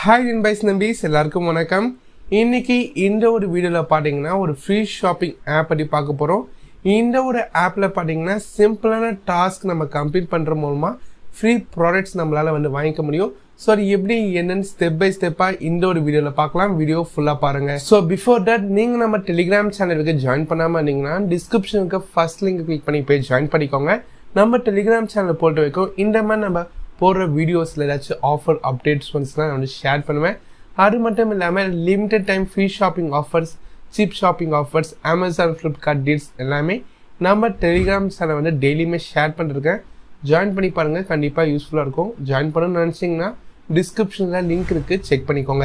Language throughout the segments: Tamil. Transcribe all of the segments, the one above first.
ஹாய் நண்பைஸ் நம்பிஸ் எல்லாருக்கும் வணக்கம் இன்னைக்கு இந்த ஒரு வீடியோவில் பார்த்தீங்கன்னா ஒரு ஃப்ரீ ஷாப்பிங் ஆப் பற்றி பார்க்க போகிறோம் இந்த ஒரு ஆப்பில் பார்த்தீங்கன்னா சிம்பிளான டாஸ்க் நம்ம கம்ப்ளீட் பண்ணுற மூலமாக ஃப்ரீ ப்ராடக்ட்ஸ் நம்மளால் வந்து வாங்கிக்க முடியும் ஸோ அது எப்படி என்னன்னு ஸ்டெப் பை ஸ்டெப்பாக இந்த ஒரு வீடியோவில் பார்க்கலாம் வீடியோ ஃபுல்லாக பாருங்கள் ஸோ பிஃபோர் தட் நீங்கள் நம்ம டெலிகிராம் சேனலுக்கு ஜாயின் பண்ணாமல் இருந்தீங்கன்னா டிஸ்கிரிப்ஷனுக்கு ஃபர்ஸ்ட் லிங்க் கிளிக் பண்ணி போய் ஜாயின் பண்ணிக்கோங்க நம்ம டெலிகிராம் சேனல் போட்டு வைக்கும் இந்த மாதிரி நம்ம போடுற வீடியோஸில் ஏதாச்சும் ஆஃபர் அப்டேட்ஸ் வந்துச்சுன்னா நான் வந்து ஷேர் பண்ணுவேன் அது மட்டும் இல்லாமல் limited time free shopping offers cheap shopping offers Amazon Flipkart deals எல்லாமே நம்ம டெலிகிராம் சேனல் வந்து டெய்லியுமே ஷேர் பண்ணிருக்கேன் ஜாயின் பண்ணி பாருங்கள் கண்டிப்பாக யூஸ்ஃபுல்லாக இருக்கும் ஜாயின் பண்ணணும்னு நினச்சிங்கன்னா டிஸ்கிரிப்ஷனில் லிங்க் இருக்குது செக் பண்ணிக்கோங்க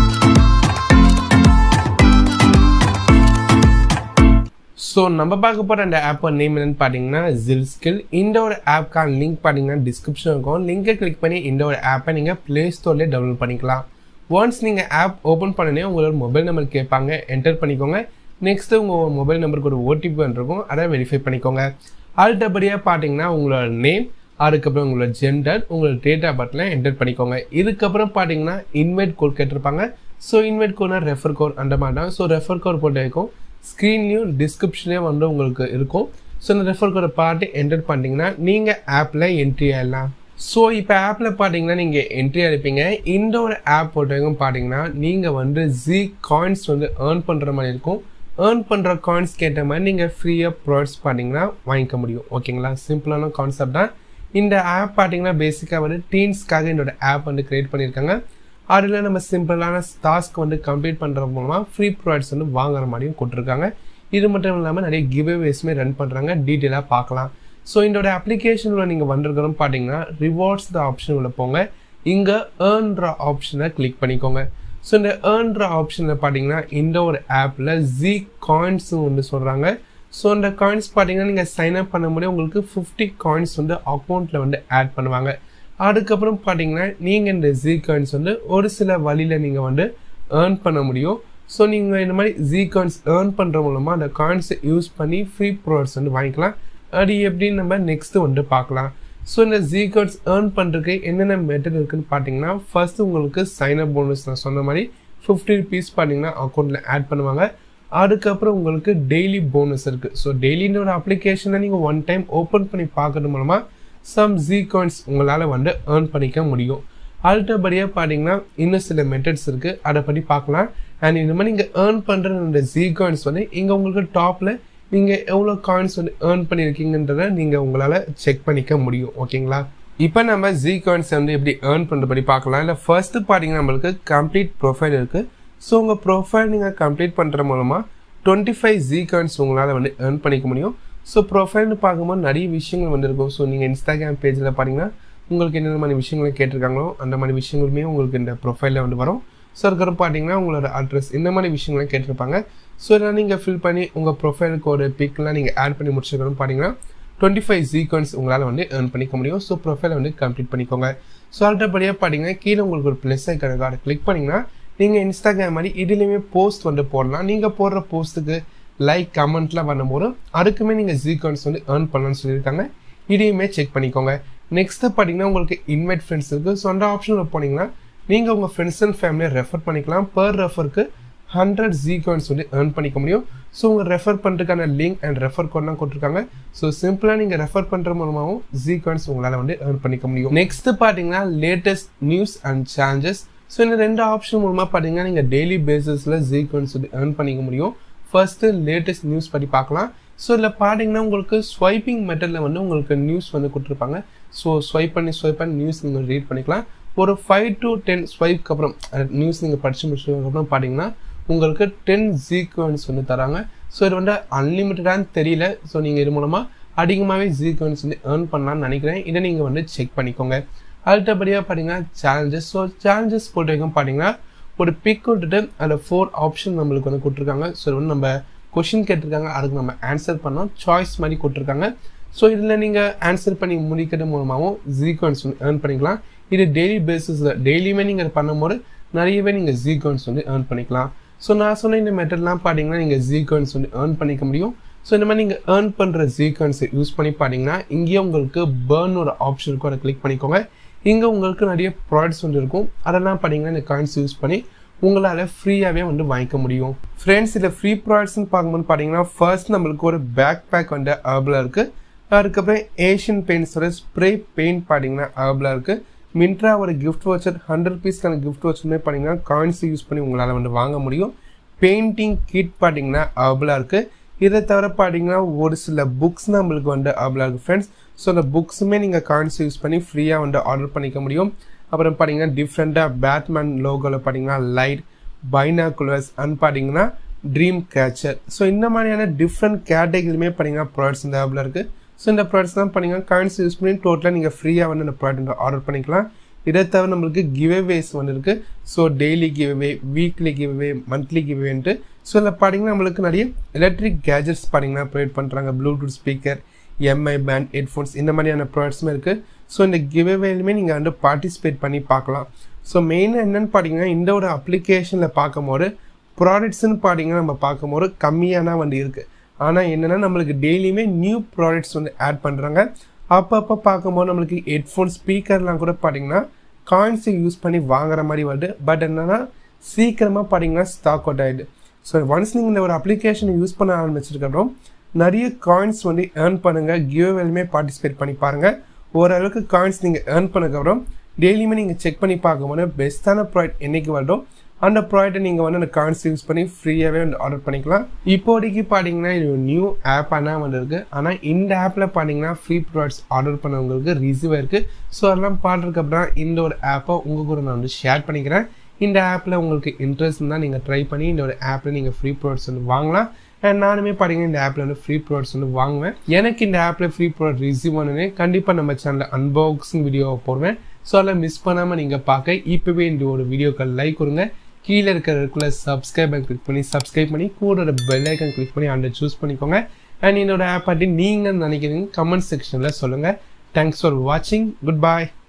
ஸோ நம்ம பார்க்க போகிற அந்த ஆப்போட நேம் என்னன்னு பார்த்தீங்கன்னா ஜில் ஸ்கில் இந்த ஒரு ஆப்க்கான லிங்க் பார்த்தீங்கன்னா டிஸ்கிரிப்ஷன் இருக்கும் லிங்கை கிளிக் பண்ணி இந்த ஒரு ஆப்பை நீங்கள் ப்ளே ஸ்டோர்லேயே டவுன்லோட் பண்ணிக்கலாம் ஒன்ஸ் நீங்கள் ஆப் ஓப்பன் பண்ணனே உங்களோட மொபைல் நம்பர் கேட்பாங்க என்டர் பண்ணிக்கோங்க நெக்ஸ்ட்டு உங்கள் மொபைல் நம்பருக்கு ஒரு ஓடிபி வந்துருக்கும் அதை வெரிஃபை பண்ணிக்கோங்க அடுத்தபடியாக பார்த்தீங்கன்னா உங்களோட நேம் அதுக்கப்புறம் உங்களோட ஜெண்டர் உங்களோட டேட் ஆஃப் பர்த்லாம் என்டர் பண்ணிக்கோங்க இதுக்கப்புறம் பார்த்தீங்கன்னா இன்வைட் கோட் கேட்டிருப்பாங்க ஸோ இன்வைட் கோட்னா ரெஃபர் கோட் அந்த மாதிரி தான் ஸோ ரெஃபர் கோட் போட்டு வைக்கும் ஸ்க்ரீன்லேயும் டிஸ்கிரிப்ஷன்லேயும் வந்து உங்களுக்கு இருக்கும் ஸோ இந்த ரெஃபர் கோடை பார்த்து என்டர் பண்ணிட்டீங்கன்னா நீங்கள் ஆப்பில் என்ட்ரி ஆகிடலாம் ஸோ இப்போ ஆப்பில் பார்த்தீங்கன்னா நீங்கள் என்ட்ரி அடிப்பீங்க இந்த ஒரு ஆப் போட்டவங்க பார்த்தீங்கன்னா நீங்கள் வந்து ஜி காயின்ஸ் வந்து ஏர்ன் பண்ணுற மாதிரி இருக்கும் ஏர்ன் பண்ணுற காயின்ஸ் கேட்ட மாதிரி நீங்கள் ஃப்ரீயாக ப்ராடக்ட்ஸ் பார்த்தீங்கன்னா வாங்கிக்க முடியும் ஓகேங்களா சிம்பிளான கான்செப்ட் தான் இந்த ஆப் பார்த்தீங்கன்னா பேசிக்காக வந்து டீன்ஸ்க்காக என்னோட ஆப் வந்து க்ரியேட் பண்ணியிருக்காங்க அதில் நம்ம சிம்பிளான டாஸ்க் வந்து கம்ப்ளீட் பண்ணுற மூலமாக ஃப்ரீ ப்ராடக்ட்ஸ் வந்து வாங்குற மாதிரியும் கொடுத்துருக்காங்க இது மட்டும் இல்லாமல் நிறைய கிவ்அவேஸுமே ரன் பண்ணுறாங்க டீட்டெயிலாக பார்க்கலாம் ஸோ இதோட அப்ளிகேஷனில் நீங்கள் வந்திருக்கிறோம் பார்த்தீங்கன்னா ரிவார்ட்ஸ் த ஆப்ஷன் உள்ள போங்க இங்கே ஏர்ன்ற ஆப்ஷனை கிளிக் பண்ணிக்கோங்க ஸோ இந்த ஏர்ன்ற ஆப்ஷனில் பார்த்தீங்கன்னா இந்த ஒரு ஆப்பில் ஜி காயின்ஸ் வந்து சொல்கிறாங்க ஸோ இந்த காயின்ஸ் பார்த்தீங்கன்னா நீங்கள் சைன் அப் பண்ண முடியும் உங்களுக்கு ஃபிஃப்டி காயின்ஸ் வந்து அக்கௌண்ட்டில் வந்து ஆட் பண்ணுவாங்க அதுக்கப்புறம் பார்த்தீங்கன்னா நீங்கள் இந்த ஜி காயின்ஸ் வந்து ஒரு சில வழியில் நீங்கள் வந்து ஏர்ன் பண்ண முடியும் ஸோ நீங்கள் இந்த மாதிரி ஜி காயின்ஸ் ஏர்ன் பண்ணுற மூலமாக அந்த காயின்ஸை யூஸ் பண்ணி ஃப்ரீ ப்ராடக்ட்ஸ் வந்து வாங்கிக்கலாம் அது எப்படின்னு நம்ம நெக்ஸ்ட்டு வந்து பார்க்கலாம் ஸோ இந்த ஜி கார்ட்ஸ் ஏர்ன் பண்ணுறதுக்கு என்னென்ன மெத்தட் இருக்குன்னு பார்த்தீங்கன்னா ஃபர்ஸ்ட் உங்களுக்கு சைன் அப் போனஸ் நான் சொன்ன மாதிரி ஃபிஃப்டி ருபீஸ் பார்த்தீங்கன்னா அக்கௌண்ட்டில் ஆட் பண்ணுவாங்க அதுக்கப்புறம் உங்களுக்கு டெய்லி போனஸ் இருக்குது ஸோ டெய்லின்ற ஒரு அப்ளிகேஷனை நீங்கள் ஒன் டைம் ஓப்பன் பண்ணி பார்க்கறது மூலமாக சம் ஜி காயின்ஸ் உங்களால் வந்து ஏர்ன் பண்ணிக்க முடியும் அடுத்தபடியாக பார்த்தீங்கன்னா இன்னும் சில மெத்தட்ஸ் இருக்குது அதை பற்றி பார்க்கலாம் அண்ட் இந்த மாதிரி நீங்கள் ஏர்ன் பண்ணுற இந்த ஜி காயின்ஸ் வந்து இங்கே உங்களுக்கு டாப்பில் நீங்கள் எவ்வளோ காயின்ஸ் வந்து ஏர்ன் பண்ணியிருக்கீங்கன்றத நீங்கள் உங்களால் செக் பண்ணிக்க முடியும் ஓகேங்களா இப்போ நம்ம ஜி காயின்ஸ் வந்து எப்படி ஏர்ன் பண்ணுறபடி பார்க்கலாம் இல்லை ஃபர்ஸ்ட்டு பார்த்தீங்கன்னா நம்மளுக்கு கம்ப்ளீட் ப்ரொஃபைல் இருக்குது ஸோ உங்கள் ப்ரொஃபைல் நீங்கள் கம்ப்ளீட் பண்ணுற மூலமாக டுவெண்ட்டி ஃபைவ் ஜி காயின்ஸ் உங்களால் வந்து ஏர்ன் பண்ணிக்க முடியும் ஸோ ப்ரொஃபைல்னு பார்க்கும்போது நிறைய விஷயங்கள் வந்துருக்கும் ஸோ நீங்கள் இன்ஸ்டாகிராம் பேஜில் பார்த்தீங்கன்னா உங்களுக்கு என்னென்ன மாதிரி விஷயங்கள் கேட்டிருக்காங்களோ அந்த மாதிரி விஷயங்களுமே உங்களுக்கு இந்த ப்ரொஃபைலில் வந்து வரும் ஸோ அதுக்கப்புறம் பார்த்தீங்கன்னா உங்களோட அட்ரஸ் இந்த மாதிரி விஷயங்கள்லாம் கேட்டிருப்பாங்க ஸோ இதெல்லாம் நீங்கள் ஃபில் பண்ணி உங்கள் ப்ரொஃபைலுக்கு ஒரு பிக்லாம் நீங்கள் ஆட் பண்ணி முடிச்சிருக்கணும் பார்த்தீங்கன்னா டுவெண்ட்டி ஃபைவ் சீக்வன்ஸ் உங்களால் வந்து ஏர்ன் பண்ணிக்க முடியும் ஸோ ப்ரொஃபைலை வந்து கம்ப்ளீட் பண்ணிக்கோங்க ஸோ அடுத்தபடியாக பார்த்தீங்கன்னா கீழே உங்களுக்கு ஒரு ப்ளஸ் ஐக்கனுக்கு அதை கிளிக் பண்ணிங்கன்னா நீங்கள் இன்ஸ்டாகிராம் மாதிரி இதுலேயுமே போஸ்ட் வந்து போடலாம் நீங்கள் போடுற போஸ்ட்டுக்கு லைக் கமெண்ட்லாம் பண்ணும்போது அதுக்குமே நீங்கள் ஜீகான்ஸ் வந்து ஏர்ன் பண்ணலாம்னு சொல்லியிருக்காங்க இதையுமே செக் பண்ணிக்கோங்க நெக்ஸ்ட்டு பார்த்தீங்கன்னா உங்களுக்கு இன்வைட் ஃப்ரெண்ட்ஸ் இருக்குது ஸோ அந்த ஆப்ஷனில் போனீங்கன்னா நீங்கள் உங்கள் ஃப்ரெண்ட்ஸ் அண்ட் ஃபேமிலியை ரெஃபர் பண்ணிக்கலாம் பர் ரெஃபருக்கு ஹண்ட்ரட் ஜி காயின்ஸ் வந்து ஏர்ன் பண்ணிக்க முடியும் ஸோ உங்கள் ரெஃபர் பண்ணுறதுக்கான லிங்க் அண்ட் ரெஃபர் கோட்லாம் கொடுத்துருக்காங்க ஸோ சிம்பிளாக நீங்கள் ரெஃபர் பண்ணுற மூலமாகவும் ஜி காயின்ஸ் உங்களால் வந்து ஏர்ன் பண்ணிக்க முடியும் நெக்ஸ்ட் பார்த்தீங்கன்னா latest news and changes so இந்த ரெண்டு ஆப்ஷன் மூலமாக பார்த்தீங்கன்னா நீங்கள் டெய்லி பேசிஸில் ஜி காயின்ஸ் வந்து ஏர்ன் பண்ணிக்க முடியும் ஃபர்ஸ்ட்டு லேட்டஸ்ட் நியூஸ் பற்றி பார்க்கலாம் ஸோ இதில் பார்த்தீங்கன்னா உங்களுக்கு ஸ்வைப்பிங் மெத்தடில் வந்து உங்களுக்கு நியூஸ் வந்து கொடுத்துருப்பாங்க ஸோ ஸ்வைப் பண்ணி ஸ்வைப் பண்ணி நியூஸ் நீங்கள் ரீட் பண்ணிக்கலாம் ஒரு ஃபைவ் டு டென் ஸ்வைப்க்கு அப்புறம் நியூஸ் நீங்கள் படித்து முடிச்சதுக்கப்புறம் பார்த்தீங்கன்னா உங்களுக்கு டென் ஜி காயின்ஸ் வந்து தராங்க ஸோ இது வந்து அன்லிமிட்டடான்னு தெரியல ஸோ நீங்கள் இது மூலமாக அதிகமாகவே ஜி காயின்ஸ் வந்து ஏர்ன் பண்ணலான்னு நினைக்கிறேன் இதை நீங்கள் வந்து செக் பண்ணிக்கோங்க அடுத்தபடியாக பார்த்தீங்கன்னா சேலஞ்சஸ் ஸோ சேலஞ்சஸ் போட்டிருக்கோம் பார்த்தீங்கன்னா ஒரு பிக் விட்டுட்டு அதில் ஃபோர் ஆப்ஷன் நம்மளுக்கு வந்து கொடுத்துருக்காங்க ஸோ வந்து நம்ம கொஷின் கேட்டிருக்காங்க அதுக்கு நம்ம ஆன்சர் பண்ணோம் சாய்ஸ் மாதிரி கொடுத்துருக்காங்க ஸோ இதில் நீங்கள் ஆன்சர் பண்ணி முடிக்கிறது மூலமாகவும் ஜி காயின்ஸ் வந்து ஏர்ன் பண்ணிக்கலாம் இது டெய்லி பேசிஸில் டெய்லியுமே நீங்கள் பண்ணும்போது நிறையவே நீங்கள் ஜி காயின்ஸ் வந்து ஏர்ன் பண்ணிக்கலாம் ஸோ நான் சொன்ன இந்த மெத்தட்லாம் பார்த்தீங்கன்னா நீங்கள் ஜி காயின்ஸ் வந்து ஏர்ன் பண்ணிக்க முடியும் ஸோ இந்த மாதிரி நீங்கள் ஏர்ன் பண்ணுற ஜி காயின்ஸை யூஸ் பண்ணி பார்த்தீங்கன்னா இங்கேயே உங்களுக்கு பேர்ன் ஒரு ஆப்ஷன் இருக்கும் அதை கிளிக் பண்ணிக்கோங்க இங்கே உங்களுக்கு நிறைய ப்ராடக்ட்ஸ் வந்து இருக்கும் அதெல்லாம் பார்த்தீங்கன்னா இந்த காயின்ஸ் யூஸ் பண்ணி உங்களால் ஃப்ரீயாகவே வந்து வாங்கிக்க முடியும் ஃப்ரெண்ட்ஸ் இதில் ஃப்ரீ ப்ராடக்ட்ஸ்னு பார்க்கும்போது பார்த்தீங்கன்னா ஃபர்ஸ்ட் நம்மளுக்கு ஒரு பேக் பேக் வந்து அவைபிளாக இருக்குது அதுக்கப்புறம் ஏஷியன் பெயிண்ட்ஸோட ஸ்ப்ரே பெயிண்ட் பார்த்தீங்கன்னா அவைபிளாக இருக்குது மின்ட்ரா ஒரு கிஃப்ட் வச்சர் ஹண்ட்ரட் பீஸ்க்கான கிஃப்ட் வச்சருமே பார்த்தீங்கன்னா காயின்ஸ் யூஸ் பண்ணி உங்களால் வந்து வாங்க முடியும் பெயிண்டிங் கிட் பார்த்தீங்கன்னா அவைபிளாக இருக்குது இதை தவிர பார்த்தீங்கன்னா ஒரு சில புக்ஸ் நம்மளுக்கு வந்து அவைபிளாக இருக்குது ஃப்ரெண்ட்ஸ் ஸோ அந்த புக்ஸுமே நீங்கள் காயின்ஸ் யூஸ் பண்ணி ஃப்ரீயாக வந்து ஆர்டர் பண்ணிக்க முடியும் அப்புறம் பார்த்தீங்கன்னா டிஃப்ரெண்ட்டாக பேட்மேன் லோகோவில் பார்த்தீங்கன்னா லைட் பைனாகுலர்ஸ் அண்ட் பார்த்தீங்கன்னா ட்ரீம் கேச்சர் ஸோ இந்த மாதிரியான டிஃப்ரெண்ட் கேட்டகரியுமே பார்த்தீங்கன்னா ப்ராடக்ட்ஸ் இந்த ஆப்பில் இருக்குது ஸோ இந்த ப்ராடக்ட்ஸ் தான் பார்த்தீங்கன்னா காயின்ஸ் யூஸ் பண்ணி டோட்டலாக நீங்கள் ஃப்ரீயாக வந்து இந்த ப்ராடக்ட் வந்து ஆர்டர் பண்ணிக்கலாம் இதை தவிர நம்மளுக்கு கிவ்அவேஸ் வந்து இருக்குது so daily giveaway weekly giveaway monthly கிவ்அவேன்ட்டு ஸோ இதில் பார்த்தீங்கன்னா நம்மளுக்கு நிறைய எலக்ட்ரிக் கேஜெட்ஸ் பார்த்தீங்கன்னா ப்ரொவைட் பண்ணுறாங்க Bluetooth speaker MI band headphones இந்த மாதிரியான ப்ராடக்ட்ஸுமே இருக்குது ஸோ இந்த கிவ்அவேலுமே நீங்கள் வந்து பார்ட்டிசிபேட் பண்ணி பார்க்கலாம் ஸோ மெயினாக என்னென்னு பார்த்தீங்கன்னா இந்த ஒரு அப்ளிகேஷனில் பார்க்கும்போது ப்ராடக்ட்ஸ்னு பார்த்தீங்கன்னா நம்ம பார்க்கும்போது கம்மியான வந்து இருக்குது ஆனால் என்னென்னா நம்மளுக்கு டெய்லியுமே நியூ ப்ராடக்ட்ஸ் வந்து ஆட் பண்ணுறாங்க அப்பப்போ பார்க்கும்போது நம்மளுக்கு ஹெட்ஃபோன் ஸ்பீக்கர்லாம் கூட பார்த்தீங்கன்னா காயின்ஸை யூஸ் பண்ணி வாங்குற மாதிரி வருது பட் என்னென்னா சீக்கிரமாக பார்த்தீங்கன்னா ஸ்டாக் அவுட் ஆகிடுது ஸோ ஒன்ஸ் நீங்கள் இந்த ஒரு அப்ளிகேஷனை யூஸ் பண்ண ஆரம்பிச்சிருக்கப்புறம் நிறைய காயின்ஸ் வந்து ஏர்ன் பண்ணுங்கள் கிவ்வேலுமே பார்ட்டிசிபேட் பண்ணி பாருங்கள் ஓரளவுக்கு காயின்ஸ் நீங்கள் ஏர்ன் பண்ணக்கப்புறம் டெய்லியுமே நீங்கள் செக் பண்ணி பார்க்கும்போது பெஸ்ட்டான ப்ராடக்ட் என்றைக்கு வருதோ அந்த ப்ராடக்ட்டை நீங்கள் வந்து அந்த காயின்ஸ் யூஸ் பண்ணி ஃப்ரீயாகவே வந்து ஆர்டர் பண்ணிக்கலாம் இப்போதைக்கு பார்த்தீங்கன்னா இது நியூ ஆப் ஆனால் வந்து இருக்குது ஆனால் இந்த ஆப்பில் பார்த்தீங்கன்னா ஃப்ரீ ப்ராடக்ட்ஸ் ஆர்டர் பண்ணவங்களுக்கு ரிசீவ் இருக்குது ஸோ அதெல்லாம் பார்த்துருக்கு அப்புறம் இந்த ஒரு ஆப்பை உங்கள் கூட நான் வந்து ஷேர் பண்ணிக்கிறேன் இந்த ஆப்பில் உங்களுக்கு இன்ட்ரெஸ்ட் இருந்தால் நீங்கள் ட்ரை பண்ணி இந்த ஒரு ஆப்பில் நீங்கள் ஃப்ரீ ப்ராடக்ட்ஸ் வந்து வாங்கலாம் அண்ட் நானுமே பார்த்தீங்கன்னா இந்த ஆப்பில் வந்து ஃப்ரீ ப்ராடக்ட்ஸ் வந்து வாங்குவேன் எனக்கு இந்த ஆப்பில் ஃப்ரீ ப்ராடக்ட் ரிசீவ் பண்ணுனே கண்டிப்பாக நம்ம சேனலில் அன்பாக்சிங் வீடியோவை போடுவேன் ஸோ அதில் மிஸ் பண்ணாமல் நீங்கள் பார்க்க இப்போவே இந்த ஒரு வீடியோக்கள் லைக் கொடுங்க கீழே இருக்கிறதுக்குள்ள சப்ஸ்கிரைப் கிளிக் பண்ணி சப்ஸ்கிரைப் பண்ணி கூட பெல் ஐக்கன் கிளிக் பண்ணி அந்த சூஸ் பண்ணிக்கோங்க அண்ட் என்னோட ஆப் பற்றி நீங்கள் நினைக்கிறீங்க கமெண்ட் செக்ஷனில் சொல்லுங்கள் தேங்க்ஸ் ஃபார் வாட்சிங் குட் பாய்